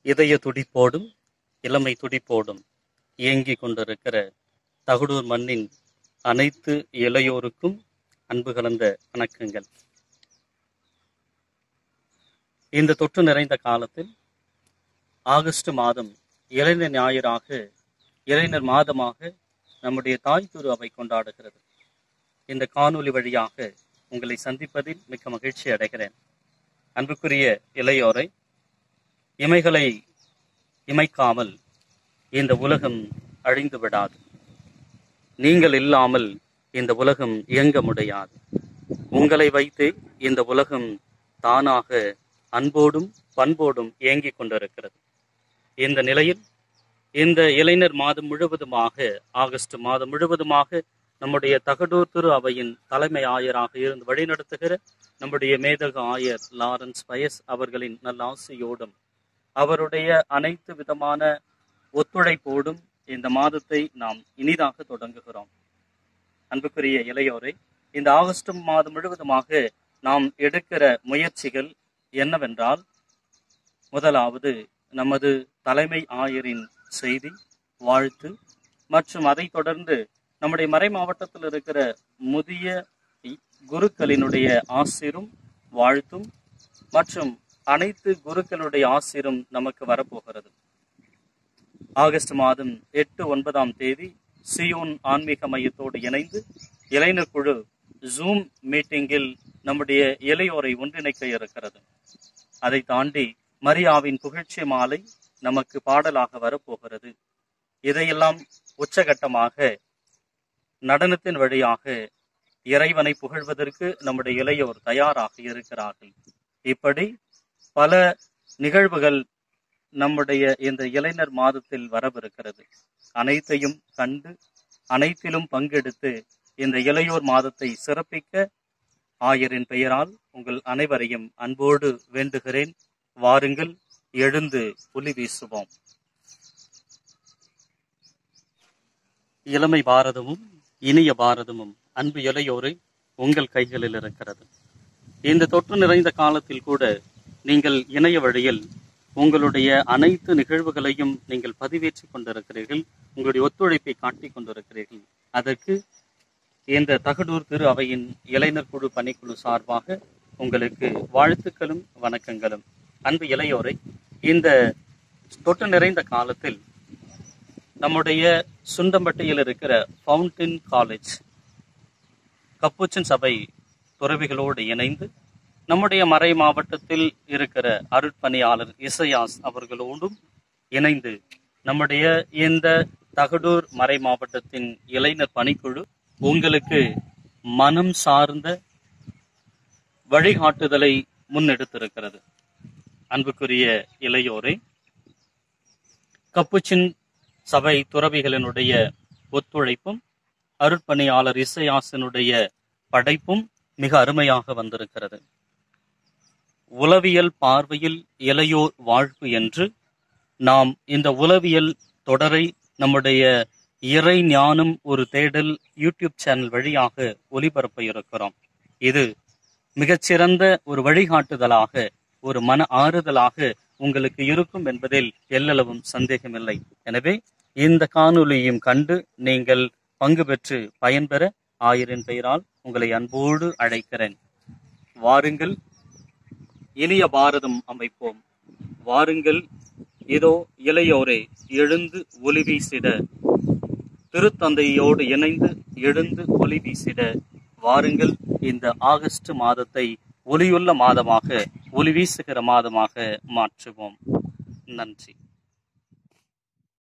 இதய துடிப்போடும் இளமை துடிப்போடும் இயங்கிக் கொண்டிருக்கிற தகுடூர் மண்ணின் அனைத்து இளையோருக்கும் அன்பு கலந்த வணக்கங்கள் இந்த தொற்று நிறைந்த காலத்தில் ஆகஸ்ட் மாதம் இளைஞர் ஞாயிறாக இளைஞர் மாதமாக நம்முடைய தாய் திரு அவை கொண்டாடுகிறது இந்த காணொளி வழியாக உங்களை சந்திப்பதில் மிக்க மகிழ்ச்சி அடைகிறேன் அன்புக்குரிய இளையோரை இமைகளை இமைக்காமல் இந்த உலகம் அழிந்து விடாது நீங்கள் இல்லாமல் இந்த உலகம் இயங்க முடியாது உங்களை வைத்து இந்த உலகம் தானாக அன்போடும் பண்போடும் இயங்கிக் கொண்டிருக்கிறது இந்த நிலையில் இந்த இளைஞர் மாதம் முழுவதுமாக ஆகஸ்ட் மாதம் முழுவதுமாக நம்முடைய தகடூர் திரு அவையின் தலைமை ஆயராக இருந்து வழிநடத்துகிற நம்முடைய மேதக ஆயர் லாரன்ஸ் பயஸ் அவர்களின் நல்ல ஆசையோடும் அவருடைய அனைத்து விதமான ஒத்துழைப்போடும் இந்த மாதத்தை நாம் இனிதாக தொடங்குகிறோம் அன்புக்குரிய இளையோரை இந்த ஆகஸ்ட் மாதம் முழுவதுமாக நாம் எடுக்கிற முயற்சிகள் என்னவென்றால் முதலாவது நமது தலைமை ஆயரின் செய்தி வாழ்த்து மற்றும் அதைத் தொடர்ந்து நம்முடைய மறை மாவட்டத்தில் இருக்கிற முதிய குருக்களினுடைய ஆசிரும் வாழ்த்தும் மற்றும் அனைத்து குருக்களுடைய ஆசிரும் நமக்கு வரப்போகிறது ஆகஸ்ட் மாதம் எட்டு ஒன்பதாம் தேதி சியோன் ஆன்மீக மையத்தோடு இணைந்து இளைஞர் குழு ஜூம் மீட்டிங்கில் நம்முடைய இளையோரை ஒன்றிணைக்க இருக்கிறது அதை தாண்டி மரியாவின் புகழ்ச்சி மாலை நமக்கு பாடலாக வரப்போகிறது இதையெல்லாம் உச்சகட்டமாக நடனத்தின் வழியாக இறைவனை புகழ்வதற்கு நம்முடைய இளையோர் தயாராக இருக்கிறார்கள் இப்படி பல நிகழ்வுகள் நம்முடைய இந்த இளைஞர் மாதத்தில் வரவிருக்கிறது அனைத்தையும் கண்டு அனைத்திலும் பங்கெடுத்து இந்த இளையோர் மாதத்தை சிறப்பிக்க ஆயரின் பெயரால் உங்கள் அனைவரையும் அன்போடு வேண்டுகிறேன் வாருங்கள் எழுந்து ஒலி வீசுவோம் இளமை பாரதமும் இனிய பாரதமும் அன்பு இளையோரை உங்கள் கைகளில் இருக்கிறது இந்த தொற்று நிறைந்த காலத்தில் கூட நீங்கள் இணைய வழியில் உங்களுடைய அனைத்து நிகழ்வுகளையும் நீங்கள் பதிவேற்றிக் கொண்டிருக்கிறீர்கள் உங்களுடைய ஒத்துழைப்பை காட்டிக் கொண்டிருக்கிறீர்கள் அதற்கு இந்த தகடூர் திரு அவையின் இளைஞர் குழு பணிக்குழு சார்பாக உங்களுக்கு வாழ்த்துக்களும் வணக்கங்களும் அன்பு இளையோரை இந்த தொற்று நிறைந்த காலத்தில் நம்முடைய சுண்டம்பட்டியில் இருக்கிற ஃபவுண்டன் காலேஜ் கப்புச்சன் சபை துறவிகளோடு இணைந்து நம்முடைய மறை மாவட்டத்தில் இருக்கிற அருட்பணியாளர் இசையாஸ் அவர்களோடும் இணைந்து நம்முடைய இந்த தகடூர் மறை மாவட்டத்தின் இளைஞர் பணிக்குழு உங்களுக்கு மனம் சார்ந்த வழிகாட்டுதலை முன்னெடுத்திருக்கிறது அன்புக்குரிய இளையோரே கப்புச்சின் சபை துறவிகளினுடைய ஒத்துழைப்பும் அருட்பணியாளர் இசையாசனுடைய படைப்பும் மிக அருமையாக வந்திருக்கிறது உளவியல் பார்வையில் இளையோர் வாழ்வு என்று நாம் இந்த உளவியல் தொடரை நம்முடைய இறை ஞானம் ஒரு தேடல் யூடியூப் சேனல் வழியாக ஒளிபரப்ப இருக்கிறோம் இது மிகச்சிறந்த ஒரு வழிகாட்டுதலாக ஒரு மன ஆறுதலாக உங்களுக்கு இருக்கும் என்பதில் எல்லளவும் சந்தேகமில்லை எனவே இந்த காணொலியையும் கண்டு நீங்கள் பங்கு பெற்று பயன்பெற ஆயிரின் பெயரால் உங்களை அன்போடு அழைக்கிறேன் வாருங்கள் இனிய பாரதம் அமைப்போம் வாருங்கள் இதோ இளையோரே எழுந்து ஒளி வீசிட திருத்தந்தையோடு இணைந்து எழுந்து ஒளி வீசிட வாருங்கள் இந்த ஆகஸ்ட் மாதத்தை ஒளியுள்ள மாதமாக ஒளி வீசுகிற மாதமாக மாற்றுவோம் நன்றி